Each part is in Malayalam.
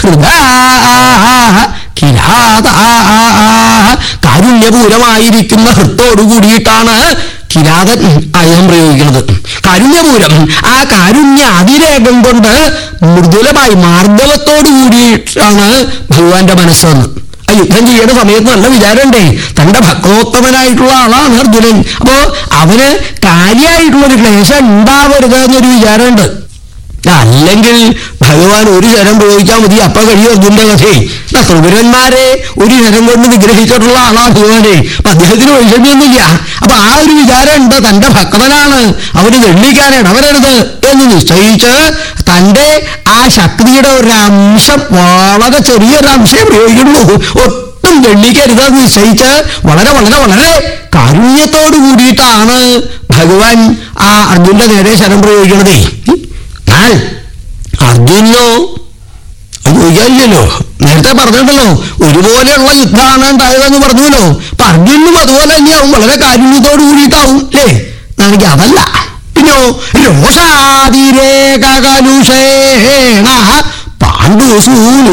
ഹൃദാ കിരാത കാരുണ്യപൂരമായിരിക്കുന്ന ഹൃത്തോടു കൂടിയിട്ടാണ് കിരാതൻ ആയുധം പ്രയോഗിക്കുന്നത് കാരുണ്യപൂരം ആ കാരുണ്യ അതിരേകം കൊണ്ട് മൃദുലമായി മാർദ്ദവത്തോടു കൂടിയിട്ടാണ് ഭഗവാന്റെ മനസ്സെന്ന് ആ യുദ്ധം ചെയ്യുന്ന സമയത്ത് നല്ല വിചാരമുണ്ടേ തന്റെ ഭക്തോത്തമനായിട്ടുള്ള ആളാണ് അർജുനൻ അപ്പോ അവന് കാര്യമായിട്ടുള്ള ഒരു ക്ലേശം ഉണ്ടാവരുത് എന്നൊരു വിചാരമുണ്ട് അല്ലെങ്കിൽ ഭഗവാൻ ഒരു ശരം പ്രയോഗിച്ചാൽ മതി അപ്പൊ കഴിയും അർജുന്റെ കഥേ എന്നാ ത്രിപുരന്മാരെ ഒരു ശരം കൊണ്ട് നിഗ്രഹിച്ചിട്ടുള്ള ആളാ ഭഗവാനെ അപ്പൊ അദ്ദേഹത്തിന് വൈഷമ്യൊന്നുമില്ല അപ്പൊ ആ ഒരു വിചാരം ഉണ്ട് തന്റെ ഭക്തനാണ് അവന് ദണ്ഡിക്കാൻ ഇടവരരുത് എന്ന് നിശ്ചയിച്ച് തന്റെ ആ ശക്തിയുടെ ഒരു അംശം വളരെ ചെറിയൊരു അംശം പ്രയോഗിക്കുള്ളൂ ഒട്ടും ദണ്ഡിക്കരുത് എന്ന് നിശ്ചയിച്ച് വളരെ വളരെ വളരെ കാരുണ്യത്തോടു കൂടിയിട്ടാണ് ഭഗവാൻ ആ അർജുന്റെ നേരെ ശരം പ്രയോഗിക്കണതേ എന്നാൽ അർജുനോ ഉപയോഗിക്കാനില്ലല്ലോ നേരത്തെ പറഞ്ഞിട്ടല്ലോ ഒരുപോലെയുള്ള യുദ്ധമാണ് ഉണ്ടായതെന്ന് പറഞ്ഞല്ലോ അപ്പൊ അർജുനും അതുപോലെ തന്നെയാവും വളരെ കാരുണ്യത്തോട് കൂടിയിട്ടാവും അല്ലേ എന്നാണെങ്കിൽ അതല്ല പിന്നെയോ രോഷാതിരേകകലുഷേണ പാണ്ഡുസൂനു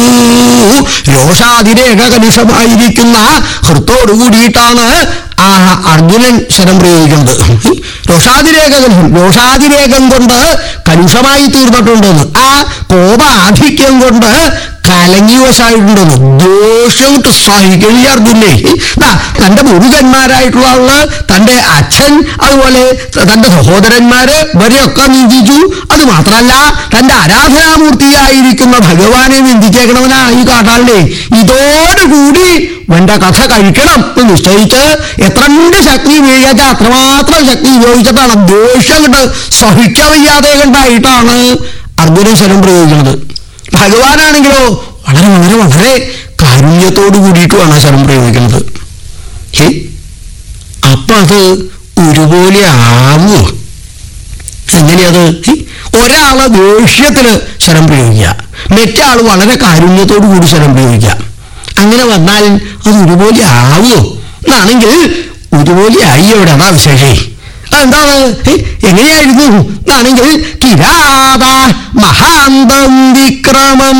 രോഷാതിരേക കലുഷമായിരിക്കുന്ന ഹൃത്തോടു കൂടിയിട്ടാണ് ആ അർജുനൻ ശരം പ്രയോഗിക്കുന്നത് രോഷാതിരേക കലുഷം രോഷാതിരേകം കൊണ്ട് കലുഷമായി തീർന്നിട്ടുണ്ടെന്ന് ആ കോപാധിക്യം കൊണ്ട് കലങ്ങി വശായിട്ടുണ്ടെന്ന് ദോഷം സഹിക്കണില്ല അർജുനെ ദാ, തന്റെ മുരുകന്മാരായിട്ടുള്ള ആള് തന്റെ അച്ഛൻ അതുപോലെ തന്റെ സഹോദരന്മാര് ഇവരെയൊക്കെ നിന്ദിച്ചു അത് മാത്രമല്ല തന്റെ ആരാധനാമൂർത്തിയായിരിക്കുന്ന ഭഗവാനെ നിന്ദിച്ചേക്കണവനാ ഈ കാട്ടാളിനെ ഇതോടുകൂടി വേണ്ട കഥ കഴിക്കണം എന്ന് നിശ്ചയിച്ച് എത്രണ്ട് ശക്തി ഉപയോഗിച്ചാൽ അത്രമാത്രം ശക്തി ഉപയോഗിച്ചിട്ടാണ് ദോഷം കണ്ട് സഹിക്കാൻ വയ്യാതെ കണ്ടായിട്ടാണ് അർജുനൻ ശരം പ്രയോഗിക്കുന്നത് ഭഗവാനാണെങ്കിലോ വളരെ വളരെ വളരെ കാരുണ്യത്തോടു കൂടിയിട്ടുമാണ് ശരം പ്രയോഗിക്കുന്നത് ഹേ അപ്പൊ അത് ഒരുപോലെ ആവുമോ എങ്ങനെയത് ഹേ, ഒരാള് ദേഷ്യത്തിന് ശരം പ്രയോഗിക്കുക മറ്റേ ആള് വളരെ കാരുണ്യത്തോടു കൂടി ശരം പ്രയോഗിക്കുക അങ്ങനെ വന്നാൽ അത് ഒരുപോലെ ആവുമോ എന്നാണെങ്കിൽ ഒരുപോലെ ആയി അവിടെ അതാ വിശേഷേ അതെന്താണ് ഹേ, എങ്ങനെയായിരുന്നു എന്നാണെങ്കിൽ കിരാത മഹാന്തം വിക്രമം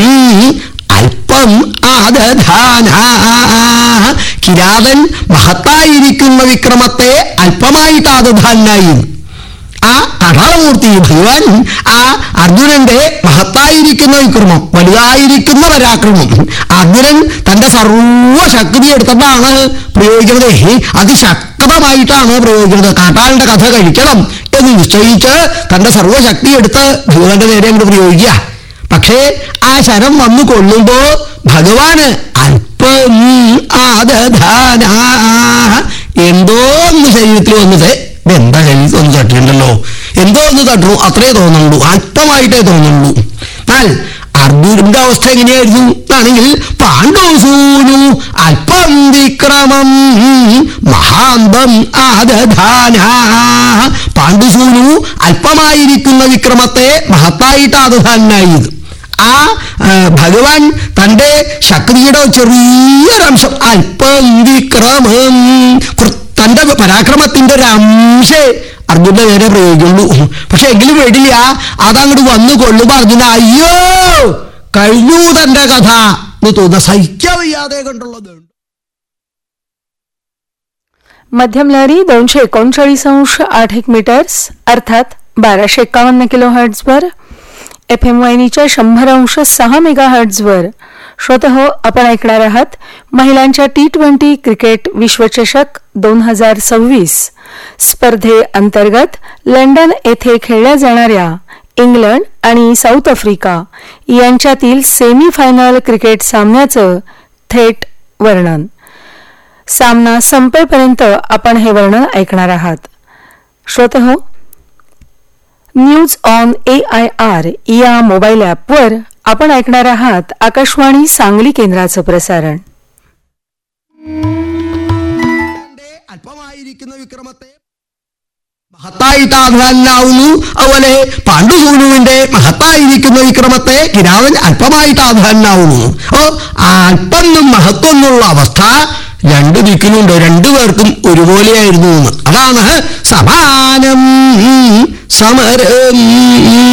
അല്പം ആദധാന കിരാതൻ മഹത്തായിരിക്കുന്ന വിക്രമത്തെ അല്പമായിട്ട് ആദധാനായി ആ കടാളമൂർത്തി ഭഗവാൻ ആ അർജുനന്റെ മഹത്തായിരിക്കുന്ന വിക്രമം വലുതായിരിക്കുന്ന പരാക്രമം അർജുനൻ തന്റെ സർവശക്തി എടുത്തിട്ടാണ് പ്രയോഗിക്കുന്നത് അതിശക്തമായിട്ടാണ് പ്രയോഗിക്കുന്നത് കാട്ടാളിന്റെ കഥ കഴിക്കണം എന്ന് നിശ്ചയിച്ച് തന്റെ സർവശക്തി എടുത്ത് ഭഗവാന്റെ നേരെ അങ്ങോട്ട് പ്രയോഗിക്കുക പക്ഷേ ആ ശരം വന്നു കൊള്ളുമ്പോ ഭഗവാന് അല്പം ആദധാന എന്തോ ഒന്ന് ശരീരത്തിൽ വന്നത് ഇതെന്താ ശരീരത്തിൽ ഒന്ന് തട്ടിയിട്ടുണ്ടല്ലോ എന്തോ ഒന്ന് തട്ടു അത്രേ തോന്നുള്ളൂ അല്പമായിട്ടേ തോന്നുള്ളൂ എന്നാൽ അർജുനന്റെ അവസ്ഥ എങ്ങനെയായിരുന്നു എന്നാണെങ്കിൽ പാണ്ഡവസൂനു അല്പം വിക്രമം മഹാന്തം ആദധാന പാണ്ഡുസൂനു അല്പമായിരിക്കുന്ന വിക്രമത്തെ മഹത്തായിട്ട് ആദധാനായത് ആ ആ, ഭഗവാൻ തന്റെ ശക്തിയുടെ ചെറിയൊരംശം അല്പം വിക്രമം കൃ- തന്റെ പരാക്രമത്തിന്റെ ഒരു അംശേ അർജുന്റെ നേരെ പ്രയോഗിക്കുള്ളൂ പക്ഷെ എങ്കിലും വേണ്ടില്ല അതങ്ങോട്ട് വന്നു കൊള്ളുമ്പോ അർജുന അയ്യോ കഴിഞ്ഞു തന്റെ കഥ എന്ന് തോന്നുന്ന സഹിക്കാൻ വയ്യാതെ കണ്ടുള്ളത് मध्यम लहरी दोनशे एकोणचाळीस अंश आठ एक मीटर्स अर्थात बाराशे एकावन्न किलो हर्ट्झवर एफ एम वाहिनीच्या शंभर अंश सहा मेगा हर्ट्झवर श्रोत हो आपण ऐकणार आहात महिलांच्या टी ट्वेंटी क्रिकेट विश्वचषक दोन हजार सव्वीस स्पर्धेअंतर्गत लंडन येथे खेळल्या जाणाऱ्या इंग्लंड आणि साऊथ आफ्रिका यांच्यातील सेमीफायनल क्रिकेट सामन्याचं थेट वर्णन सामना संपेपर्यंत आपण हे वर्णन ऐकणार आहात श्रोते हो news on A I R या मोबाईल ॲपवर आपण ऐकणार आहात आकाशवाणी सांगली केंद्राचं प्रसारण അല്പമായിരിക്കുന്ന വിക്രമത്തെ മഹത്തായിട്ട് ആധാനാവുന്നു അതുപോലെ പാണ്ഡുസൂനുവിന്റെ മഹത്തായിരിക്കുന്ന വിക്രമത്തെ കിരാവൻ അല്പമായിട്ട് ആധാനാവുന്നു അപ്പോ ആ അല്പം എന്നും മഹത്വം എന്നുള്ള അവസ്ഥ രണ്ട് ദിക്കിലുണ്ട് രണ്ടു പേർക്കും ഒരുപോലെയായിരുന്നു എന്ന് അതാണ് സമാനം സമരം